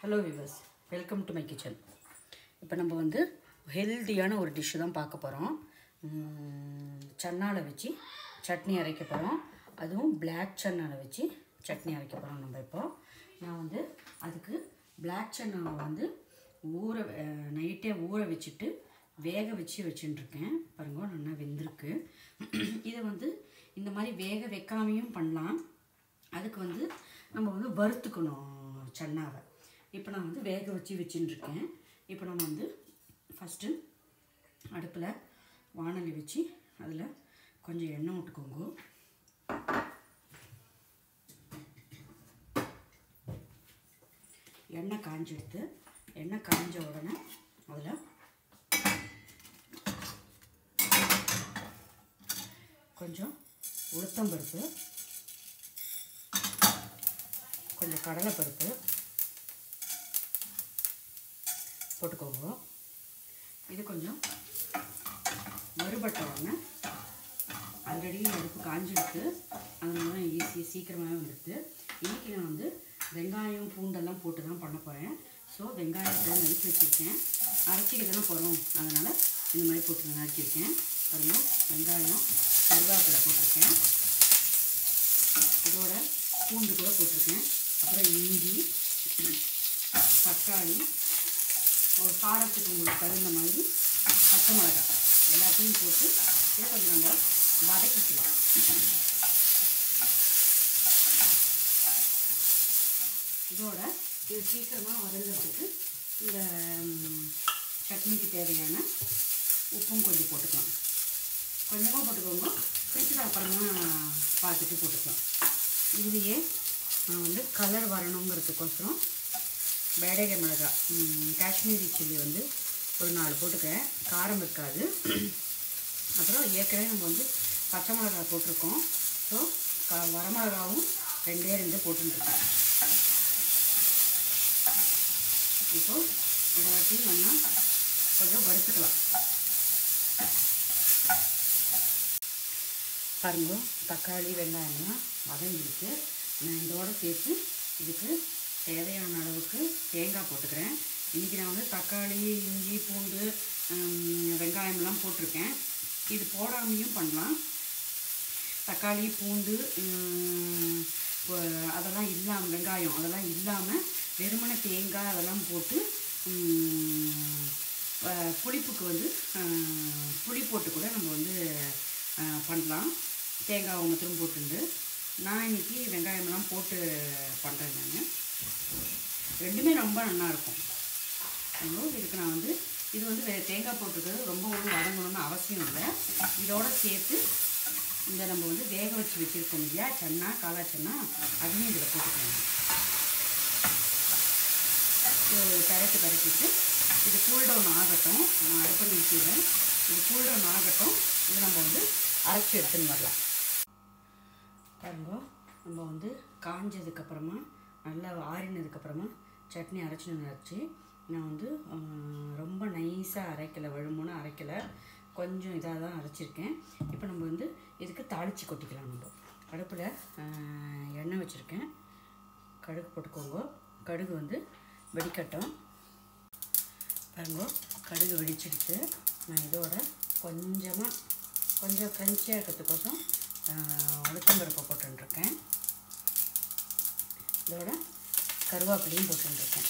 hello viewers welcome to my kitchen இப்போ நம்ம வந்து ஹெல்த்தியான ஒரு டிஷ்ஷு தான் பார்க்க போகிறோம் சன்னால வச்சு சட்னி அரைக்க போகிறோம் அதுவும் பிளாக் சன்னால வச்சு சட்னி அரைக்க போகிறோம் நம்ம இப்போ நான் வந்து அதுக்கு பிளாக் சன்னாவை வந்து ஊற நைட்டே ஊற வச்சுட்டு வேக வச்சு வச்சுட்டுருக்கேன் பாருங்க நல்லா வெந்திருக்கு இதை வந்து இந்த மாதிரி வேக வைக்காமையும் பண்ணலாம் அதுக்கு வந்து நம்ம வந்து வறுத்துக்கணும் சன்னாவை இப்போ நான் வந்து வேக வச்சு வச்சுட்டுருக்கேன் இப்போ நம்ம வந்து ஃபஸ்ட்டு அடுப்பில் வானலி வச்சு அதில் கொஞ்சம் எண்ணெய் விட்டுக்கோங்க எண்ணெய் காஞ்செடுத்து எண்ணெய் காஞ்ச உடனே அதில் கொஞ்சம் உளுத்தம்பருப்பு கொஞ்சம் கடலைப்பருப்பு போட்டுக்கோங்க இது கொஞ்சம் வறுபட்ட உடனே ஆல்ரெடி அடுப்பு காஞ்சிடுத்து அதனால தான் ஈஸி சீக்கிரமாகவே வந்துடுது இன்றைக்கி நான் வந்து வெங்காயம் பூண்டெல்லாம் போட்டு தான் பண்ண போகிறேன் ஸோ வெங்காயத்தை நறுக்கி வச்சுருக்கேன் அரைச்சிக்க தானே போகிறோம் அதனால் இந்த மாதிரி போட்டு நறுக்கியிருக்கேன் பாருங்கள் வெங்காயம் கருவேப்பிலை போட்டிருக்கேன் இதோட பூண்டு கூட போட்டிருக்கேன் அப்புறம் இஞ்சி தக்காளி ஒரு காரத்துக்கு உங்களுக்கு தகுந்த மாதிரி பச்சை மிளகாய் எல்லாத்தையும் போட்டு இதை கொஞ்சம் நம்ம வதக்கிக்கலாம் இதோட இது சீக்கிரமாக வதங்கிறதுக்கு இந்த ம், சட்னிக்கு தேவையான உப்பும் கொஞ்சம் போட்டுக்கலாம் கொஞ்சமாக போட்டுக்கோங்க பிடிச்சது அப்புறமா பார்த்துட்டு போட்டுக்கலாம் இதுலேயே நான் வந்து கலர் வரணுங்கிறதுக்கோசரம் பேடகை மிளகாய் ம், காஷ்மீரி சில்லி வந்து ஒரு நாலு போட்டுக்கிறேன் காரம் இருக்காது அப்புறம் ஏற்கனவே நம்ம வந்து பச்சை மிளகாய் போட்டிருக்கோம் ஸோ க வரமிளகாவும் ரெண்டே ரெண்டு போட்டுருக்கேன் இப்போ எல்லாத்தையும் நல்லா கொஞ்சம் வறுத்துக்கலாம் பாருங்க தக்காளி வெங்காயம்லாம் வதங்கிருக்கு நான் இதோட சேர்த்து இதுக்கு தேவையான அளவுக்கு தேங்காய் போட்டுக்கிறேன் இன்றைக்கி நான் வந்து தக்காளி இஞ்சி பூண்டு ஹம், வெங்காயம்லாம் போட்டிருக்கேன் இது போடாமையும் பண்ணலாம் தக்காளி பூண்டு ஹம், இப்போ அதெல்லாம் இல்லாமல் வெங்காயம் அதெல்லாம் இல்லாமல் வெறுமனை தேங்காய் அதெல்லாம் போட்டு ஹம், அஹ், புளிப்புக்கு வந்து ஹம், புளி போட்டு கூட நம்ம வந்து அஹ், பண்ணலாம் தேங்காய் மாத்திரம் போட்டுண்டு நான் இன்னைக்கு வெங்காயமெல்லாம் போட்டு பண்ணுறேன் நான் ரெண்டுமே ரொம்ப நல்லா இருக்கும் ஐயோ இதுக்கு நான் வந்து இது வந்து வே- தேங்காய் போட்டிருக்கிறது ரொம்ப ஒன்றும் வதங்கணும்னு அவசியம் இல்லை இதோட சேர்த்து இந்த நம்ம வந்து வேக வச்சு வச்சுருக்கோம் இல்லையா சன்னா காளா சன்னா அதையும் இதில் போட்டுக்கலாம் இது பெரட்டு பெரட்டிட்டு இது கூல் டவுன் ஆகட்டும் நான் அடுப்பு நிறுத்திடுறேன் இது கூல் டவுன் ஆகட்டும் இது நம்ம வந்து அரைச்சி எடுத்துன்னு வரலாம் பாருங்க நம்ம வந்து காஞ்சதுக்கப்புறமா நல்லா ஆறினதுக்கப்புறமா சட்னி அரைச்சின்னு அரைச்சி நான் வந்து ஆஹ், ரொம்ப நைஸாக அரைக்கலை வழுமுன்னு அரைக்கலை கொஞ்சம் இதாக தான் அரைச்சிருக்கேன் இப்போ நம்ம வந்து இதுக்கு தாளித்து கொட்டிக்கலாம் நம்ம அடுப்பில் ஆஹ், எண்ணெய் வச்சுருக்கேன் கடுகு போட்டுக்கோங்க கடுகு வந்து வெடிக்கட்டும் பாருங்க கடுகு வெடிச்சிடுச்சு நான் இதோட கொஞ்சமாக கொஞ்சம் க்ரன்ச்சியாக இருக்கிறதுக்கோசம் உளுத்தம்பருப்பை போட்டுருக்கேன் இதோட கருவேப்பிலையும் போட்டுருக்கேன்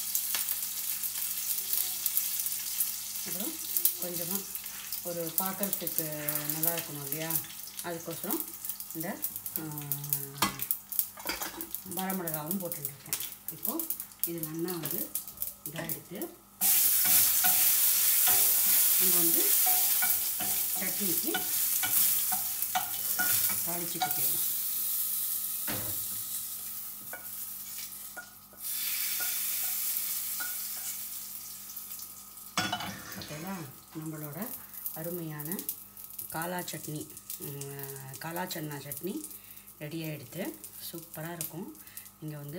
அப்புறம் கொஞ்சமாக ஒரு பார்க்கறதுக்கு நல்லா இருக்கணும் இல்லையா அதுக்கோசரம் இந்த ஆஹ், வரமிளகாவும் போட்டுருக்கேன் இப்போது இது நல்லா வந்து இதாக எடுத்து நம்ம வந்து சட்னிக்கு தாளிச்சு கொட்டிடலாம் பார்த்தீங்களா நம்மளோட அருமையான காளா சட்னி உம், காளா சன்னா சட்னி ரெடி ஆகிடுது சூப்பராக இருக்கும் நீங்கள் வந்து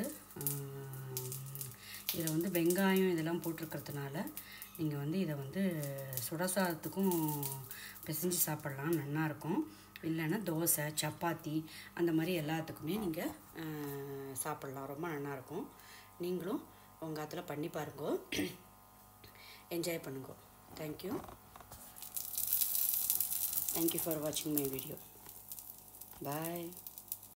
இதில் வந்து வெங்காயம் இதெல்லாம் போட்டிருக்கிறதுனால நீங்கள் வந்து இதை வந்து சுடசாதத்துக்கும் பிசைஞ்சு சாப்பிட்லாம் நல்லா இருக்கும் இல்லைன்னா தோசை சப்பாத்தி அந்த மாதிரி எல்லாத்துக்குமே நீங்கள் சாப்பிட்லாம் ரொம்ப நல்லாயிருக்கும் நீங்களும் உங்கள் ஆத்துல பண்ணி பாருங்க என்ஜாய் பண்ணுங்க தேங்க்யூ தேங்க்யூ ஃபார் வாட்சிங் மை வீடியோ பாய்